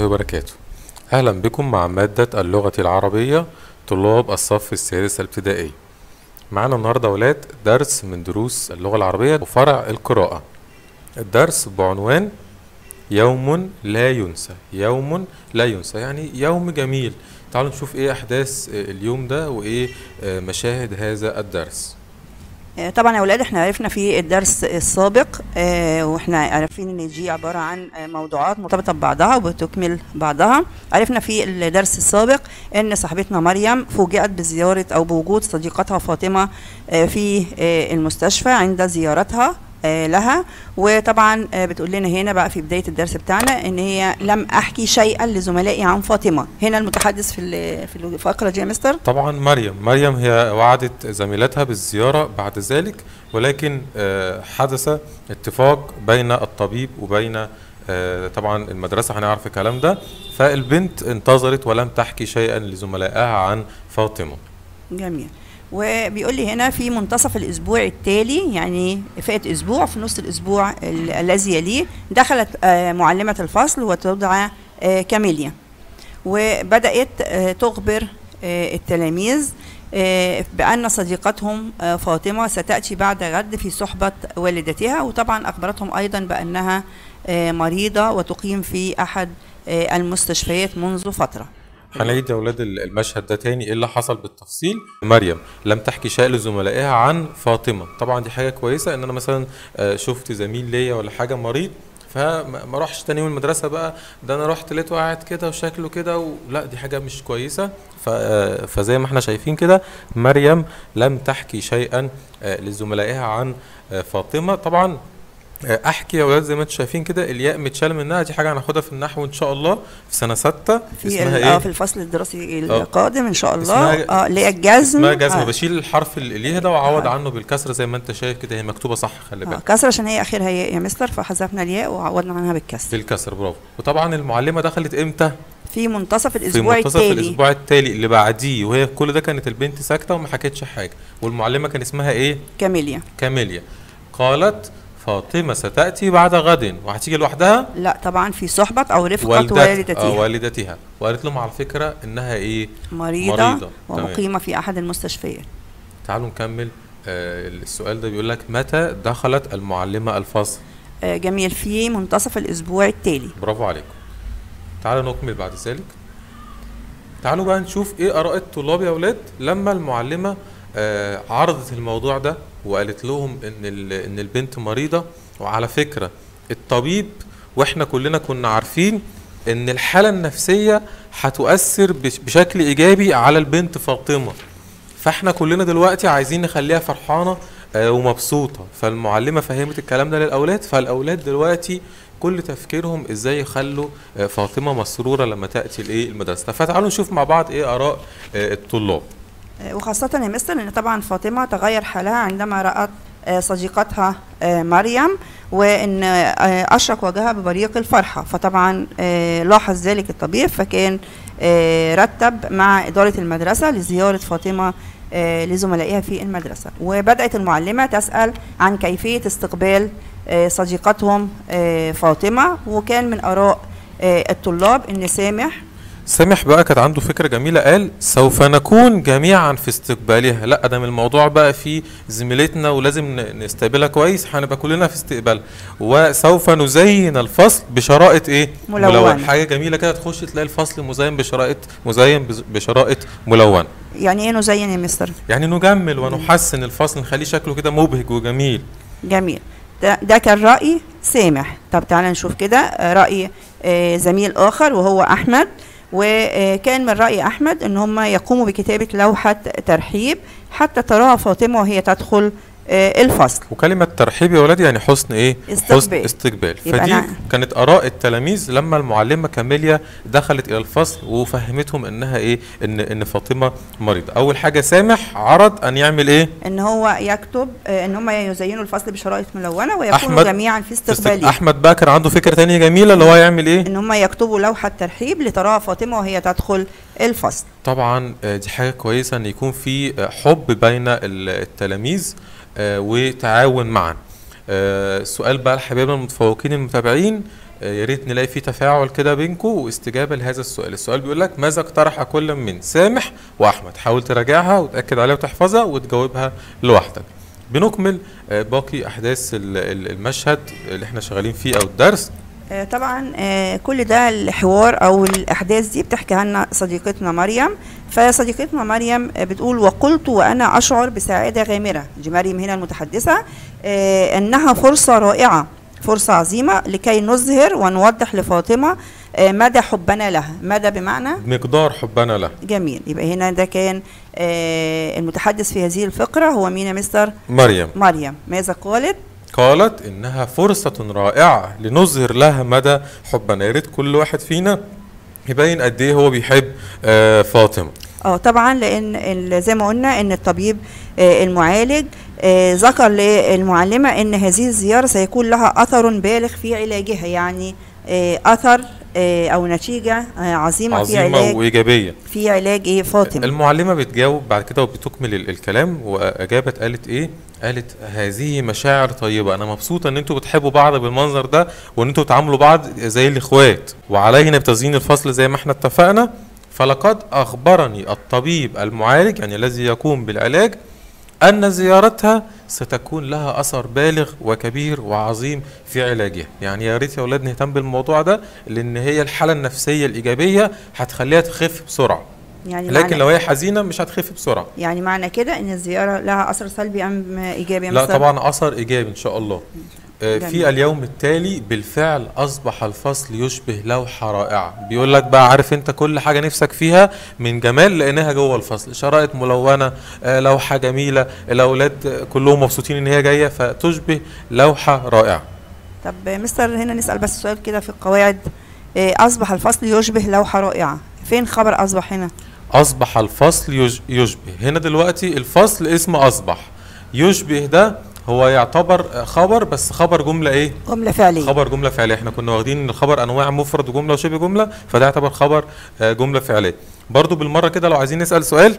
وبركاته أهلا بكم مع مادة اللغة العربية طلاب الصف السادس الابتدائي معنا النهاردة أولاد درس من دروس اللغة العربية وفرع القراءة الدرس بعنوان يوم لا ينسى يوم لا ينسى يعني يوم جميل تعالوا نشوف ايه احداث اليوم ده وايه مشاهد هذا الدرس آه، طبعا يا اولاد احنا عرفنا في الدرس السابق آه، واحنا عارفين ان دي عباره عن آه، موضوعات مرتبطه ببعضها وبتكمل بعضها عرفنا في الدرس السابق ان صاحبتنا مريم فوجئت بزياره او بوجود صديقتها فاطمه آه، في آه، المستشفى عند زيارتها آه، لها وطبعا آه، بتقول لنا هنا بقى في بدايه الدرس بتاعنا ان هي لم احكي شيئا لزملائي عن فاطمه هنا المتحدث في ال- في الفقره دي يا مستر طبعا مريم مريم هي وعدت زميلتها بالزيارة بعد ذلك ولكن آه، حدث اتفاق بين الطبيب وبين آه، طبعا المدرسة هنعرف الكلام ده فالبنت انتظرت ولم تحكي شيئا لزملائها عن فاطمة جميل وبيقول لي هنا في منتصف الاسبوع التالي يعني فات اسبوع في نص الاسبوع ال- الذي يليه دخلت آه، معلمه الفصل وتدعى آه، كاميليا وبدات آه، تخبر آه، التلاميذ آه، بان صديقتهم آه، فاطمه ستاتي بعد غد في صحبه والدتها وطبعا اخبرتهم ايضا بانها آه، مريضه وتقيم في احد آه، المستشفيات منذ فتره هنعيد يا اولاد المشهد ده تاني ايه اللي حصل بالتفصيل مريم لم تحكي شيء لزملائها عن فاطمه طبعا دي حاجه كويسه ان انا مثلا آه، شفت زميل ليا ولا حاجه مريض فما ما اروحش تاني يوم المدرسه بقى ده انا رحت لقيته قاعد كده وشكله كده و... لا دي حاجه مش كويسه ف... آه، فزي ما احنا شايفين كده مريم لم تحكي شيئا آه، لزملائها عن آه، فاطمه طبعا آه، احكي يا اولاد زي ما انتم شايفين كده الياء متشال منها دي حاجه هناخدها في النحو ان شاء الله في سنه سته في اسمها ال- ايه اه في الفصل الدراسي القادم ان شاء الله اسمها- اه اللي هي الجزم اسمها جزمه آه. بشيل الحرف اللي ليها ده واعوض آه. عنه بالكسره زي ما انت شايف كده هي مكتوبه صح خلي آه. بالك كسر عشان هي اخرها ياء يا مستر فحذفنا الياء وعوضنا عنها بالكسر بالكسر برافو وطبعا المعلمه دخلت امتى في منتصف في الاسبوع منتصف التالي الاسبوع التالي اللي بعديه وهي كل ده كانت البنت ساكته وما حكتش حاجه والمعلمه كان اسمها ايه كاميليا كاميليا قالت فاطمه ستاتي بعد غد وهتيجي لوحدها لا طبعا في صحبة او رفقة والدت والدتها آه والدتها وقالت لهم على فكره انها ايه مريضة, مريضة. تمام. ومقيمة في احد المستشفيات تعالوا نكمل آه السؤال ده بيقول لك متى دخلت المعلمه الفصل آه جميل في منتصف الاسبوع التالي برافو عليكم تعالوا نكمل بعد ذلك تعالوا بقى نشوف ايه اراء الطلاب يا اولاد لما المعلمه آه عرضت الموضوع ده وقالت لهم ان ال- ان البنت مريضه وعلى فكره الطبيب واحنا كلنا كنا عارفين ان الحاله النفسيه هتؤثر بش- بشكل ايجابي على البنت فاطمه فاحنا كلنا دلوقتي عايزين نخليها فرحانه آه، ومبسوطه فالمعلمه فهمت الكلام ده للاولاد فالاولاد دلوقتي كل تفكيرهم ازاي يخلوا آه، فاطمه مسروره لما تاتي الايه المدرسه فتعالوا نشوف مع بعض ايه اراء آه، الطلاب آه وخاصة يا مستر ان طبعا فاطمة تغير حالها عندما رأت آه صديقتها آه مريم وان آه اشرق وجهها ببريق الفرحة فطبعا آه لاحظ ذلك الطبيب فكان آه رتب مع إدارة المدرسة لزيارة فاطمة آه لزملائها في المدرسة وبدأت المعلمة تسأل عن كيفية استقبال آه صديقتهم آه فاطمة وكان من آراء آه الطلاب ان سامح سامح بقى كانت عنده فكره جميله قال سوف نكون جميعا في استقبالها لا ده من الموضوع بقى في زميلتنا ولازم ن- نستقبلها كويس هنبقى كلنا في استقبال وسوف نزين الفصل بشرائط ايه ملونة. حاجه جميله كده تخش تلاقي الفصل مزين بشرائط مزين بز- بشرائط ملونه يعني ايه نزين يا مستر يعني نجمل ونحسن الفصل نخليه شكله كده مبهج وجميل جميل ده, ده كان رأي سامح طب تعالى نشوف كده آه، رأي آه، زميل آخر وهو أحمد وكان من رأي أحمد إن هم يقوموا بكتابة لوحة ترحيب حتى تراها فاطمة وهي تدخل آه، الفصل وكلمة ترحيب يا ولاد يعني حسن ايه؟ حسن استقبال. استقبال يبقى فدي أنا- كانت آراء التلاميذ لما المعلمة كاميليا دخلت إلى الفصل وفهمتهم إنها ايه؟ إن إن فاطمة مريضة. أول حاجة سامح عرض أن يعمل ايه؟ إن هو يكتب آه، إن هم يزينوا الفصل بشرائط ملونة ويكونوا أحمد- جميعا في است- استقبالية أحمد بقى كان عنده فكرة تانية جميلة اللي هو يعمل ايه؟ إن هم يكتبوا لوحة ترحيب لتراها فاطمة وهي تدخل الفصل طبعا آه، دي حاجة كويسة ان يكون في آه، حب بين ال- التلاميذ آه، وتعاون معا آه، السؤال بقى لحبايبنا المتفوقين المتابعين آه، يا ريت نلاقي فيه تفاعل كده بينكم واستجابه لهذا السؤال السؤال بيقول لك ماذا اقترح كل من سامح واحمد حاول تراجعها وتاكد عليها وتحفظها وتجاوبها لوحدك بنكمل آه، باقي احداث ال- ال- المشهد اللي احنا شغالين فيه او الدرس آه، طبعا آه، كل ده الحوار او الاحداث دي بتحكيها لنا صديقتنا مريم فصديقتنا مريم آه، بتقول وقلت وانا اشعر بسعاده غامره دي مريم هنا المتحدثه آه، انها فرصه رائعه فرصه عظيمه لكي نظهر ونوضح لفاطمه آه، مدى حبنا لها مدى بمعنى مقدار حبنا له جميل يبقى هنا ده كان آه، المتحدث في هذه الفقره هو مين يا مستر مريم مريم ماذا قالت قالت انها فرصة رائعة لنظهر لها مدى حبنا يا ريت كل واحد فينا يبين قد ايه هو بيحب آه فاطمة اه طبعا لان ال- زي ما قلنا ان الطبيب آه، المعالج آه، ذكر للمعلمه ان هذه الزياره سيكون لها اثر بالغ في علاجها يعني آه، اثر آه، او نتيجه آه، عظيمه, في عظيمة علاج وإيجابية في علاج ايه فاطمه المعلمة بتجاوب بعد كده وبتكمل ال- الكلام وأجابت قالت ايه قالت هذه مشاعر طيبة أنا مبسوطة إن أنتوا بتحبوا بعض بالمنظر ده وإن أنتوا بتعاملوا بعض زي الإخوات وعلينا بتزيين الفصل زي ما احنا اتفقنا فلقد أخبرني الطبيب المعالج يعني الذي يقوم بالعلاج أن زيارتها ستكون لها أثر بالغ وكبير وعظيم في علاجها يعني يا ريت يا أولاد نهتم بالموضوع ده لأن هي الحالة النفسية الإيجابية هتخليها تخف بسرعة يعني لكن معنى لو هي حزينة مش هتخف بسرعة يعني معنى كده ان الزياره لها اثر سلبي ام ايجابي يا لا مستر؟ طبعا أثر إيجابي إن شاء الله آه، جميل. في اليوم التالي بالفعل أصبح الفصل يشبه لوحة رائعة بيقول لك بقى عارف أنت كل حاجة نفسك فيها من جمال لقيناها جوه الفصل شرائط ملونة آه، لوحة جميلة الأولاد آه، كلهم مبسوطين إن هي جاية فتشبه لوحة رائعة طب مستر هنا نسال بس سؤال كده في القواعد آه، اصبح الفصل يشبه لوحه رائعه فين خبر اصبح هنا أصبح الفصل يج- يشبه هنا دلوقتي الفصل اسم أصبح يشبه ده هو يعتبر خبر بس خبر جملة إيه؟ جمله فعليه خبر جملة فعلية احنا كنا واخدين ان الخبر انواع مفرد وجملة وشبه جملة فده يعتبر خبر آه، جملة فعلية برضو بالمرة كده لو عايزين نسأل سؤال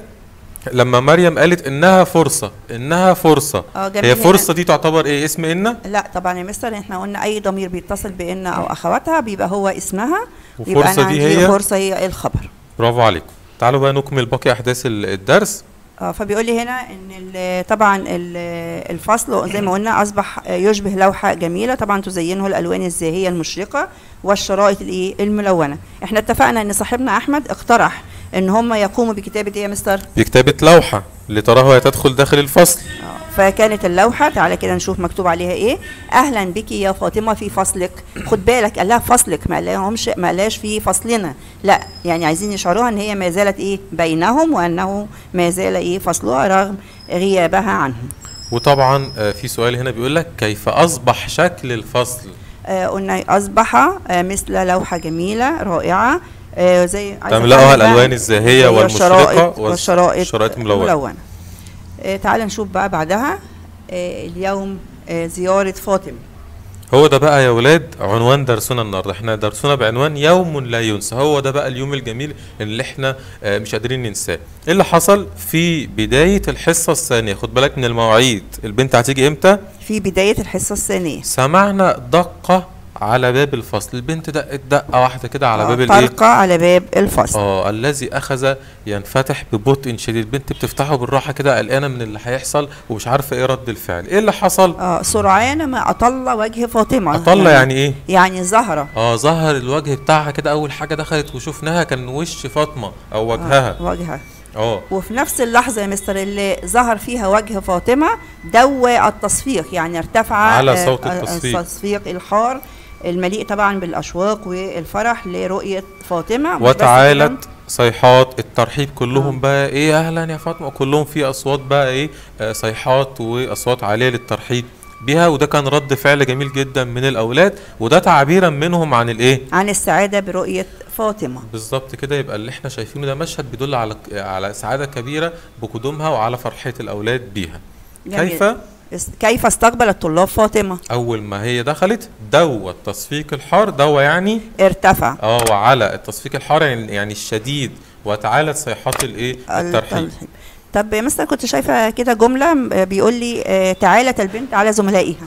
لما مريم قالت انها فرصة انها فرصة اه جميل هي هنا. فرصة دي تعتبر ايه اسم ان لا طبعا يا مستر احنا قلنا اي ضمير بيتصل بان او اخواتها بيبقى هو اسمها يبقى وفرصة أنا دي عندي هي فرصه هي الخبر برافو عليكم تعالوا بقى نكمل باقي احداث ال- الدرس اه فبيقول لي هنا ان ال- طبعا ال- الفصل زي ما قلنا اصبح يشبه لوحه جميله طبعا تزينه الالوان الزاهيه المشرقه والشرائط الايه الملونه احنا اتفقنا ان صاحبنا احمد اقترح ان هم يقوموا بكتابه ايه يا مستر بكتابة لوحة لتراها وهي تدخل داخل الفصل آه، فكانت اللوحه تعالى كده نشوف مكتوب عليها ايه اهلا بك يا فاطمه في فصلك خد بالك قال لها فصلك ما قالهمش ما قالهاش في فصلنا لا يعني عايزين يشعروها ان هي ما زالت ايه بينهم وانه ما زال ايه فصلها رغم غيابها عنهم وطبعا آه، في سؤال هنا بيقول لك كيف اصبح شكل الفصل آه، قلنا أصبح آه، مثل لوحة جميلة رائعة آه، زي عايزة تملأها تعمل بقى الألوان الزاهية زي والمشرقة الشرائط- والش- والشرائط الشرائط الملونة. آه، تعال نشوف بقى بعدها آه، اليوم آه، زيارة فاطمة هو ده بقى يا ولاد عنوان درسنا النهارده احنا درسنا بعنوان يوم لا ينسى هو ده بقى اليوم الجميل اللي احنا آه، مش قادرين ننساه ايه اللي حصل في بداية الحصة الثانية خد بالك من المواعيد البنت هتيجي امتى في بداية الحصة الثانية سمعنا دقة على باب الفصل البنت دقت دقة واحدة كده على آه، باب الايه طرقة على باب الفصل اه الذي اخذ ينفتح ببطء شديد البنت بتفتحه بالراحة كده قلقانة من اللي هيحصل ومش عارفة ايه رد الفعل ايه اللي حصل اه سرعان ما أطل وجه فاطمة اطل يعني ايه يعني زهرة اه ظهر الوجه بتاعها كده اول حاجه دخلت وشفناها كان وش فاطمه او وجهها آه، وجهها اه وفي نفس اللحظة يا مستر اللي ظهر فيها وجه فاطمة دوى التصفيق يعني ارتفع على آه، صوت آه، التصفيق. التصفيق الحار المليء طبعا بالأشواق والفرح لرؤية فاطمة مش بس وتعالت صيحات الترحيب كلهم بقى ايه اهلا يا فاطمه كلهم في اصوات بقى ايه آه صيحات واصوات عاليه للترحيب بيها وده كان رد فعل جميل جدا من الاولاد وده تعبيرا منهم عن الايه كمان عن السعادة برؤية فاطمة بالظبط كده يبقى اللي احنا شايفينه ده مشهد بيدل على على سعاده كبيره بقدومها وعلى فرحه الاولاد بيها جميل. كيف اس- كيف استقبل الطلاب فاطمة اول ما هي دخلت دوى التصفيق الحار دوى يعني ارتفع اه وعلى التصفيق الحار يعني يعني الشديد وتعالت صيحات الايه الترحيب طب يا مستر كنت شايفة كده جملة م- بيقول لي آه، تعالت البنت على زملائها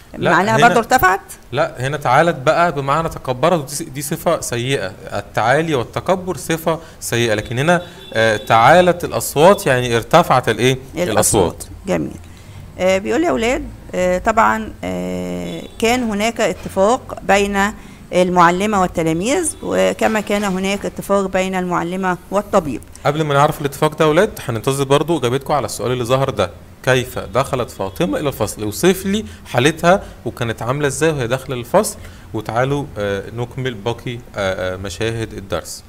لا، معناها هنا- برضه ارتفعت لا هنا تعالت بقى بمعنى تكبرت ودي- دي صفة سيئة التعالي والتكبر صفة سيئة لكن هنا آه، تعالت الأصوات يعني ارتفعت الإيه الأصوات جميل آه بيقول يا اولاد آه طبعا آه كان هناك اتفاق بين المعلمه والتلاميذ وكما كان هناك اتفاق بين المعلمه والطبيب قبل ما نعرف الاتفاق ده يا أولاد هننتظر برضو إجابتكم على السؤال اللي ظهر ده كيف دخلت فاطمة إلى الفصل اوصف لي حالتها وكانت عاملة إزاي وهي داخلة الفصل وتعالوا آه، نكمل باقي آه، آه، مشاهد الدرس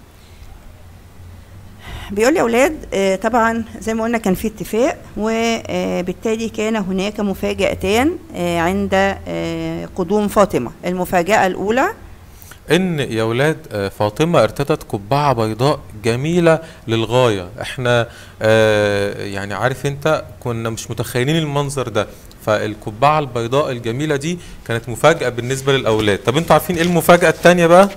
بيقول يا اولاد آه، طبعا زي ما قلنا كان في اتفاق وبالتالي كان هناك مفاجاتان آه، عند آه، قدوم فاطمه المفاجاه الاولى ان يا ولاد آه، فاطمه ارتدت قبعه بيضاء جميله للغايه احنا آه، يعني عارف انت كنا مش متخيلين المنظر ده فالقبعه البيضاء الجميله دي كانت مفاجاه بالنسبه للاولاد طب انتوا عارفين ايه المفاجاه التانية بقى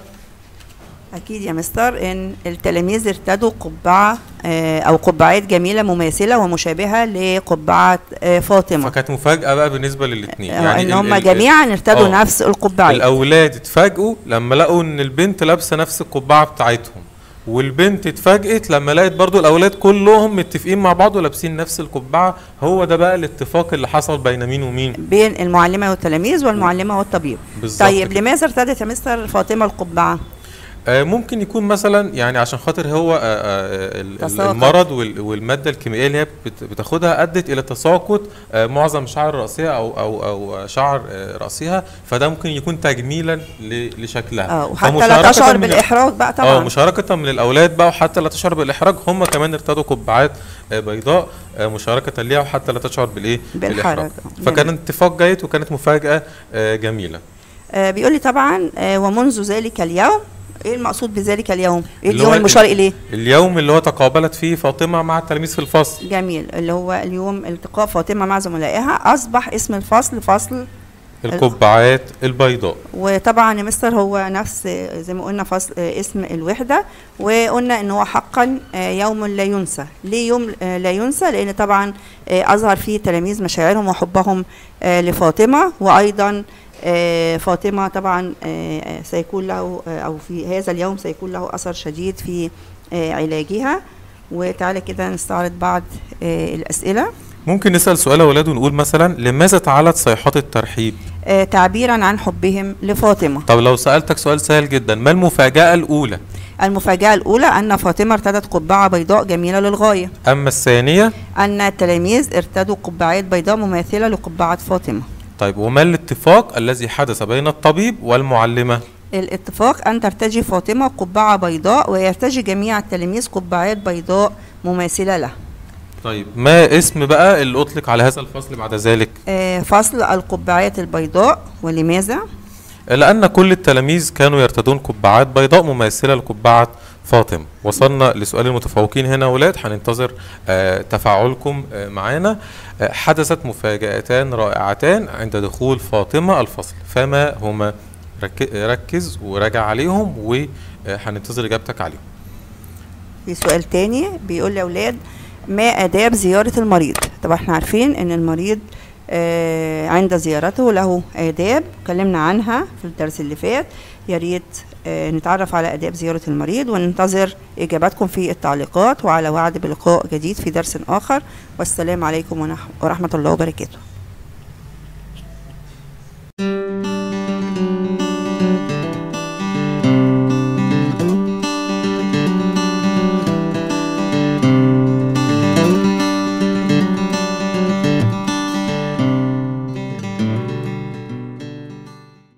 اكيد يا مستر ان التلاميذ ارتدوا قبعه آه، او قبعات جميله مماثله ومشابهه لقبعه آه، فاطمه فكانت مفاجاه بقى بالنسبه للاثنين يعني ان ال- هم ال- جميعا ارتدوا آه. نفس القبعات الاولاد اتفاجئوا لما لقوا ان البنت لابسه نفس القبعه بتاعتهم والبنت اتفاجئت لما لقت برضو الاولاد كلهم متفقين مع بعض ولابسين نفس القبعه هو ده بقى الاتفاق اللي حصل بين مين ومين بين المعلمه والتلاميذ والمعلمه والطبيب بالظبط طيب كده. لماذا ارتدت يا مستر فاطمه القبعه آه، ممكن يكون مثلا يعني عشان خاطر هو آه، آه، ال- ال- تساقط. المرض وال- والماده الكيميائيه اللي هي بت- بتاخدها ادت الى تساقط آه، معظم شعر راسها او او او شعر آه، راسها فده ممكن يكون تجميلا ل- لشكلها اه وحتى لا فمشاركة تشعر من- بالاحراج بقى اه طبعا مشاركة من الأولاد بقى وحتى لا تشعر بالإحراج هم كمان ارتدوا قبعات آه، بيضاء آه، مشاركة ليها وحتى لا تشعر بالإيه؟ بالحرج. بالإحراج جميل. فكان اتفاق جيد وكانت مفاجأة آه، جميلة آه بيقول لي طبعا آه ومنذ ذلك اليوم ايه المقصود بذلك اليوم ايه اللي اليوم هو المشار اليه اليوم اللي هو تقابلت فيه فاطمة مع التلاميذ في الفصل جميل اللي هو اليوم التقاء فاطمه مع زملائها اصبح اسم الفصل فصل القبعات البيضاء وطبعا يا مستر هو نفس آه، زي ما قلنا فصل آه، اسم الوحده وقلنا ان هو حقا آه، يوم لا ينسى ليه يوم آه، لا ينسى لان طبعا آه، اظهر فيه التلاميذ مشاعرهم وحبهم آه، لفاطمه وايضا آه، فاطمه طبعا آه، سيكون له آه، او في هذا اليوم سيكون له اثر شديد في آه، علاجها وتعالى كده نستعرض بعض آه، الاسئله ممكن نسأل سؤال يا ولاد ونقول مثلا لماذا تعالت صيحات الترحيب؟ آه، تعبيرا عن حبهم لفاطمه طب لو سألتك سؤال سهل جدا ما المفاجأة الأولى؟ المفاجأة الأولى أن فاطمة ارتدت قبعة بيضاء جميلة للغاية أما الثانية أن التلاميذ ارتدوا قبعات بيضاء مماثلة لقبعة فاطمة طيب وما الاتفاق الذي حدث بين الطبيب والمعلمة؟ الاتفاق أن ترتجي فاطمة قبعة بيضاء ويرتجي جميع التلاميذ قبعات بيضاء مماثلة له طيب ما اسم بقى اللي أطلق على هذا الفصل بعد ذلك؟ آه، فصل القبعات البيضاء ولماذا؟ لأن كل التلاميذ كانوا يرتدون قبعات بيضاء مماثلة لقبعة فاطمة وصلنا لسؤال المتفوقين هنا ولاد هننتظر آه تفاعلكم آه معانا آه حدثت مفاجأتان رائعتان عند دخول فاطمة الفصل فما هما رك- ركز وراجع عليهم وهننتظر إجابتك عليهم في سؤال تاني بيقول لأولاد ما آداب زيارة المريض طبعا احنا عارفين ان المريض آه عند زيارته له آداب اتكلمنا عنها في الدرس اللي فات يا ريت آه نتعرف على آداب زيارة المريض وننتظر إجاباتكم في التعليقات وعلى وعد بلقاء جديد في درس آخر والسلام عليكم ونح- ورحمة الله وبركاته